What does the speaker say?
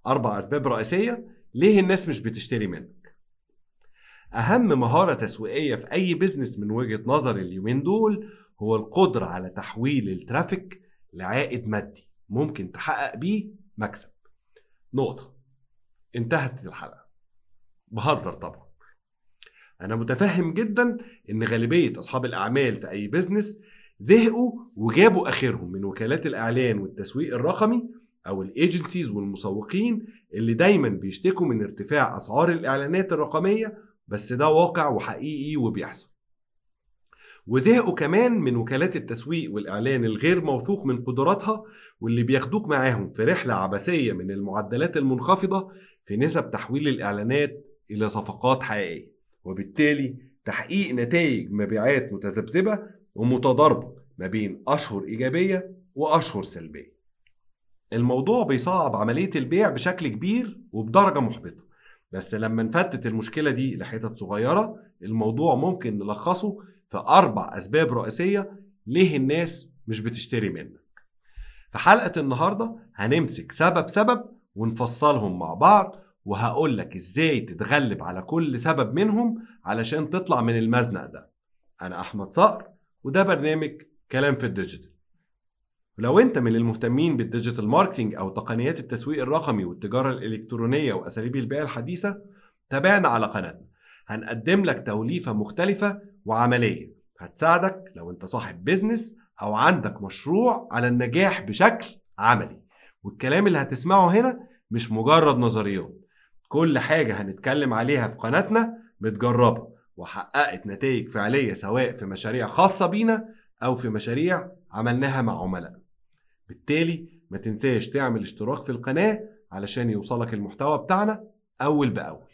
أربع أسباب رئيسية ليه الناس مش بتشتري منك أهم مهارة تسويقية في أي بزنس من وجهة نظر اليومين دول هو القدرة على تحويل الترافيك لعائد مادي ممكن تحقق بيه مكسب نقطة انتهت الحلقة بهزر طبعا أنا متفهم جدا إن غالبية أصحاب الأعمال في أي بزنس زهقوا وجابوا آخرهم من وكالات الإعلان والتسويق الرقمي أو الإيجنسيز والمسوقين اللي دايما بيشتكوا من ارتفاع أسعار الإعلانات الرقمية بس ده واقع وحقيقي وبيحصل وزهقوا كمان من وكالات التسويق والإعلان الغير موثوق من قدراتها واللي بياخدوك معاهم في رحلة عبثية من المعدلات المنخفضة في نسب تحويل الإعلانات إلى صفقات حقيقية وبالتالي تحقيق نتائج مبيعات متذبذبة ومتضاربة ما بين أشهر إيجابية وأشهر سلبية الموضوع بيصعب عملية البيع بشكل كبير وبدرجة محبطة بس لما نفتت المشكلة دي لحتت صغيرة الموضوع ممكن نلخصه في أربع أسباب رئيسية ليه الناس مش بتشتري منك في حلقة النهاردة هنمسك سبب سبب ونفصلهم مع بعض وهقول لك ازاي تتغلب على كل سبب منهم علشان تطلع من المزنق ده انا احمد صقر وده برنامج كلام في الديجيتال ولو انت من المهتمين بالديجيتال ماركتينج او تقنيات التسويق الرقمي والتجاره الالكترونيه واساليب البيع الحديثه تابعنا على قناتنا هنقدم لك توليفه مختلفه وعمليه هتساعدك لو انت صاحب بيزنس او عندك مشروع على النجاح بشكل عملي والكلام اللي هتسمعه هنا مش مجرد نظريات كل حاجة هنتكلم عليها في قناتنا متجربة وحققت نتائج فعلية سواء في مشاريع خاصة بينا أو في مشاريع عملناها مع عملاء بالتالي ما تنساش تعمل اشتراك في القناة علشان يوصلك المحتوى بتاعنا أول بأول